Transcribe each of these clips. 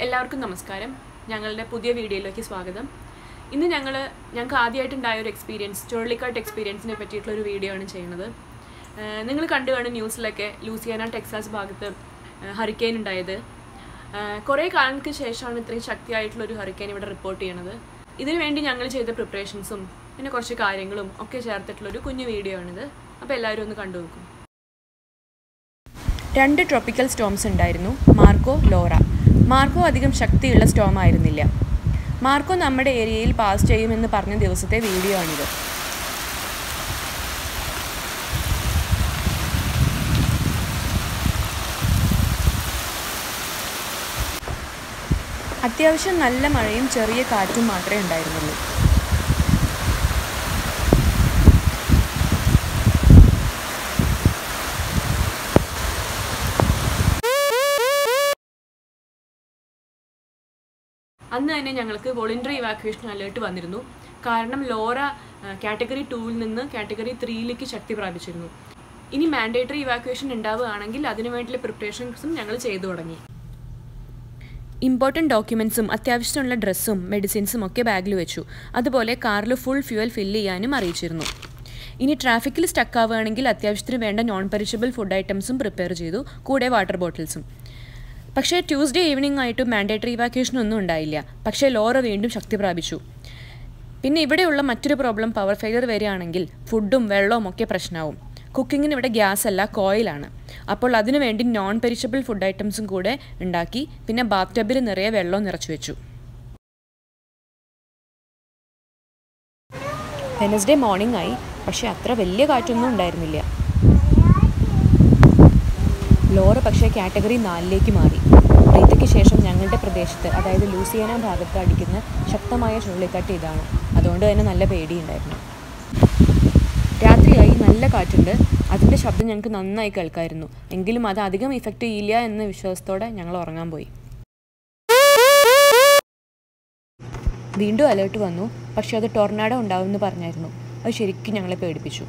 എല്ലാവർക്കും നമസ്കാരം ഞങ്ങളുടെ പുതിയ വീഡിയോയിലേക്ക് സ്വാഗതം ഇന്ന് ഞങ്ങൾ ഞങ്ങൾക്ക് ആദ്യമായിട്ടുണ്ടായ ഒരു എക്സ്പീരിയൻസ് ചുഴലിക്കാട്ട് എക്സ്പീരിയൻസിനെ പറ്റിയിട്ടുള്ള ഒരു വീഡിയോ ആണ് ചെയ്യുന്നത് നിങ്ങൾ കണ്ടു കാണും ന്യൂസിലൊക്കെ ലൂസിയാന ടെക്സാസ് ഭാഗത്ത് ഹറിക്കെയിൻ ഉണ്ടായത് കുറേ കാലങ്ങൾക്ക് ശേഷമാണ് ഇത്രയും ശക്തിയായിട്ടുള്ള ഒരു ഹറിക്കെയിൻ ഇവിടെ റിപ്പോർട്ട് ചെയ്യണത് ഇതിനു വേണ്ടി ഞങ്ങൾ ചെയ്ത പ്രിപ്പറേഷൻസും പിന്നെ കുറച്ച് കാര്യങ്ങളും ഒക്കെ ചേർത്തിട്ടുള്ള ഒരു കുഞ്ഞു വീഡിയോ ആണിത് അപ്പോൾ എല്ലാവരും ഒന്ന് കണ്ടു നോക്കും രണ്ട് ട്രോപ്പിക്കൽ സ്റ്റോംസ് ഉണ്ടായിരുന്നു മാർക്കോ ലോറ മാർക്കോ അധികം ശക്തിയുള്ള സ്റ്റോം ആയിരുന്നില്ല മാർക്കോ നമ്മുടെ ഏരിയയിൽ പാസ് ചെയ്യുമെന്ന് പറഞ്ഞ ദിവസത്തെ വീഡിയോ ആണിത് അത്യാവശ്യം നല്ല മഴയും ചെറിയ കാറ്റും മാത്രമേ ഉണ്ടായിരുന്നുള്ളൂ അന്ന് തന്നെ ഞങ്ങൾക്ക് വോളണ്ടറി ഇവാക്യുവേഷൻ അലേർട്ട് വന്നിരുന്നു കാരണം ലോറ കാറ്റഗറി ടൂവിൽ നിന്ന് കാറ്റഗറി ത്രീയിലേക്ക് ശക്തി പ്രാപിച്ചിരുന്നു ഇനി മാൻഡേറ്ററി ഇവാക്യുവേഷൻ ഉണ്ടാവുകയാണെങ്കിൽ അതിനു വേണ്ടിയുള്ള പ്രിപ്പറേഷൻസും ഞങ്ങൾ ചെയ്തു തുടങ്ങി ഇമ്പോർട്ടൻറ്റ് ഡോക്യുമെൻസും അത്യാവശ്യമുള്ള ഡ്രസ്സും മെഡിസിൻസും ഒക്കെ ബാഗിൽ വെച്ചു അതുപോലെ കാറിൽ ഫുൾ ഫ്യൂവൽ ഫില്ല് ചെയ്യാനും അറിയിച്ചിരുന്നു ഇനി ട്രാഫിക്കിൽ സ്റ്റക്ക് ആവുകയാണെങ്കിൽ അത്യാവശ്യത്തിന് വേണ്ട നോൺ പെരിഷബിൾ ഫുഡ് ഐറ്റംസും പ്രിപ്പയർ ചെയ്തു കൂടെ വാട്ടർ ബോട്ടിൽസും പക്ഷേ ട്യൂസ്ഡേ ഈവനിംഗ് ആയിട്ട് മാൻഡേറ്ററി ഇവാക്യുവേഷൻ ഒന്നും ഉണ്ടായില്ല പക്ഷേ ലോറ വീണ്ടും ശക്തി പ്രാപിച്ചു പിന്നെ ഇവിടെയുള്ള മറ്റൊരു പ്രോബ്ലം പവർ ഫെയിലർ വരികയാണെങ്കിൽ ഫുഡും വെള്ളവും ഒക്കെ പ്രശ്നമാവും കുക്കിങ്ങിന് ഇവിടെ ഗ്യാസ് അല്ല കോയിലാണ് അപ്പോൾ അതിനുവേണ്ടി നോൺ പെരിഷബിൾ ഫുഡ് ഐറ്റംസും കൂടെ ഉണ്ടാക്കി പിന്നെ ബാത്ത് ടബിൽ നിറയെ വെള്ളവും നിറച്ചു വെച്ചു വെനസ്ഡേ മോർണിംഗ് ആയി പക്ഷേ അത്ര വലിയ കാറ്റൊന്നും ഉണ്ടായിരുന്നില്ല ലോറ പക്ഷേ കാറ്റഗറി നാലിലേക്ക് മാറി റീത്തയ്ക്ക് ശേഷം ഞങ്ങളുടെ പ്രദേശത്ത് അതായത് ലൂസിയാന ഭാഗത്ത് അടിക്കുന്ന ശക്തമായ ചുഴലിക്കാറ്റ് ഇതാണ് അതുകൊണ്ട് തന്നെ നല്ല പേടിയുണ്ടായിരുന്നു രാത്രിയായി നല്ല കാറ്റുണ്ട് അതിൻ്റെ ശബ്ദം ഞങ്ങൾക്ക് നന്നായി കേൾക്കായിരുന്നു എങ്കിലും അത് അധികം ഇഫക്റ്റ് ചെയ്യില്ല എന്ന വിശ്വാസത്തോടെ ഞങ്ങൾ ഉറങ്ങാൻ പോയി വീണ്ടും അലേർട്ട് വന്നു പക്ഷേ അത് ടൊർണാഡോ ഉണ്ടാവുമെന്ന് പറഞ്ഞായിരുന്നു അത് ശരിക്കും ഞങ്ങളെ പേടിപ്പിച്ചു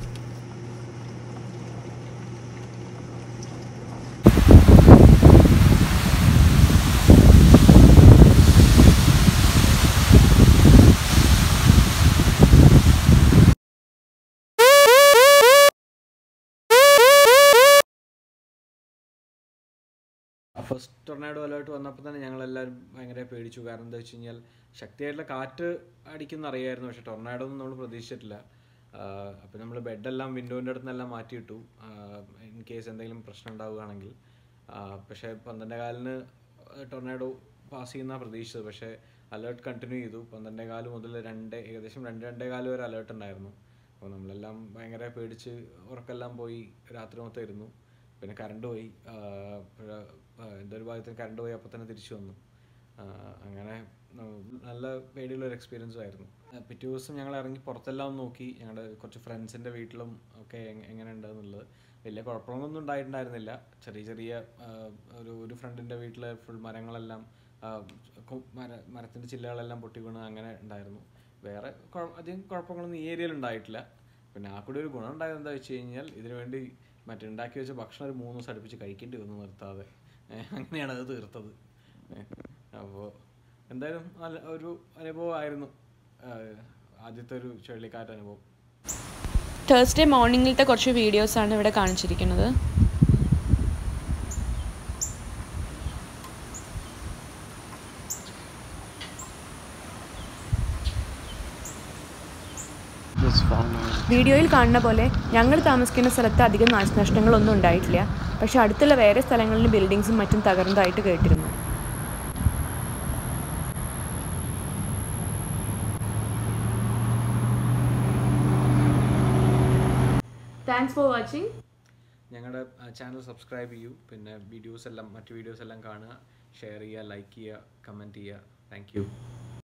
ഫസ്റ്റ് ടൊർണാഡോ അലേർട്ട് വന്നപ്പോൾ തന്നെ ഞങ്ങളെല്ലാവരും ഭയങ്കര പേടിച്ചു കാരണം എന്താ വെച്ച് കഴിഞ്ഞാൽ ശക്തിയായിട്ടുള്ള കാറ്റ് അടിക്കുന്ന അറിയായിരുന്നു പക്ഷെ ടൊർണാഡോ ഒന്നും നമ്മൾ പ്രതീക്ഷിച്ചിട്ടില്ല അപ്പം നമ്മൾ ബെഡെല്ലാം വിൻഡോൻ്റെ അടുത്ത് നിന്നെല്ലാം മാറ്റിയിട്ടു ഇൻ കേസ് എന്തെങ്കിലും പ്രശ്നം ഉണ്ടാവുകയാണെങ്കിൽ പക്ഷേ പന്ത്രണ്ടേ കാലിന് ടൊർണാഡോ പാസ് ചെയ്യുന്ന പ്രതീക്ഷിച്ചത് പക്ഷേ അലേർട്ട് കണ്ടിന്യൂ ചെയ്തു പന്ത്രണ്ടേ കാല് മുതൽ രണ്ട് ഏകദേശം രണ്ട് രണ്ടേ കാല് വരെ അലേർട്ട് ഉണ്ടായിരുന്നു അപ്പോൾ നമ്മളെല്ലാം ഭയങ്കര പേടിച്ച് ഉറക്കെല്ലാം പോയി രാത്രി മൊത്തം ഇരുന്നു പിന്നെ കറണ്ട് പോയി എന്തോ ഒരു ഭാഗത്തിന് കറണ്ട് പോയി അപ്പോൾ തന്നെ തിരിച്ചു വന്നു അങ്ങനെ നല്ല പേടിയുള്ള ഒരു എക്സ്പീരിയൻസും ആയിരുന്നു പിറ്റേ ദിവസം ഞങ്ങൾ ഇറങ്ങി പുറത്തെല്ലാം ഒന്ന് നോക്കി ഞങ്ങളുടെ കുറച്ച് ഫ്രണ്ട്സിൻ്റെ വീട്ടിലും ഒക്കെ എങ്ങനെ ഉണ്ടെന്നുള്ളത് വലിയ കുഴപ്പങ്ങളൊന്നും ഉണ്ടായിട്ടുണ്ടായിരുന്നില്ല ചെറിയ ചെറിയ ഒരു ഒരു ഫ്രണ്ടിൻ്റെ വീട്ടിൽ ഫുൾ മരങ്ങളെല്ലാം മര മരത്തിൻ്റെ ചില്ലകളെല്ലാം പൊട്ടി വീണ് അങ്ങനെ ഉണ്ടായിരുന്നു വേറെ അധികം കുഴപ്പങ്ങളൊന്നും ഈ ഏരിയയിൽ ഉണ്ടായിട്ടില്ല പിന്നെ ആ കൂടി ഒരു ഗുണം ഉണ്ടായത് എന്താ വെച്ച് കഴിഞ്ഞാൽ ഇതിനു വേണ്ടി മറ്റേ ഉണ്ടാക്കി വെച്ച ഭക്ഷണം ഒരു മൂന്ന് ദിവസം അടുപ്പിച്ച് കഴിക്കേണ്ടി വന്നു നിർത്താതെ അങ്ങനെയാണ് അത് തീർത്തത് അപ്പോൾ എന്തായാലും നല്ല ഒരു അനുഭവമായിരുന്നു ആദ്യത്തെ ഒരു ചുഴലിക്കാറ്റ് അനുഭവം തേഴ്സ്ഡേ മോർണിംഗിലത്തെ കുറച്ച് വീഡിയോസാണ് ഇവിടെ കാണിച്ചിരിക്കുന്നത് വീഡിയോയിൽ കാണുന്ന പോലെ ഞങ്ങൾ താമസിക്കുന്ന സ്ഥലത്ത് അധികം നാശനഷ്ടങ്ങളൊന്നും ഉണ്ടായിട്ടില്ല പക്ഷെ അടുത്തുള്ള വേറെ സ്ഥലങ്ങളിൽ ബിൽഡിങ്സും മറ്റും തകർന്നതായിട്ട് കേട്ടിരുന്നു താങ്ക്സ് ഫോർ വാച്ചിങ് ഞങ്ങളുടെ ചാനൽ സബ്സ്ക്രൈബ് ചെയ്യൂ പിന്നെ വീഡിയോസ് എല്ലാം മറ്റു വീഡിയോസ് എല്ലാം കാണുക ഷെയർ ചെയ്യുക ലൈക്ക് ചെയ്യുക കമൻറ്റ് ചെയ്യുക താങ്ക് യു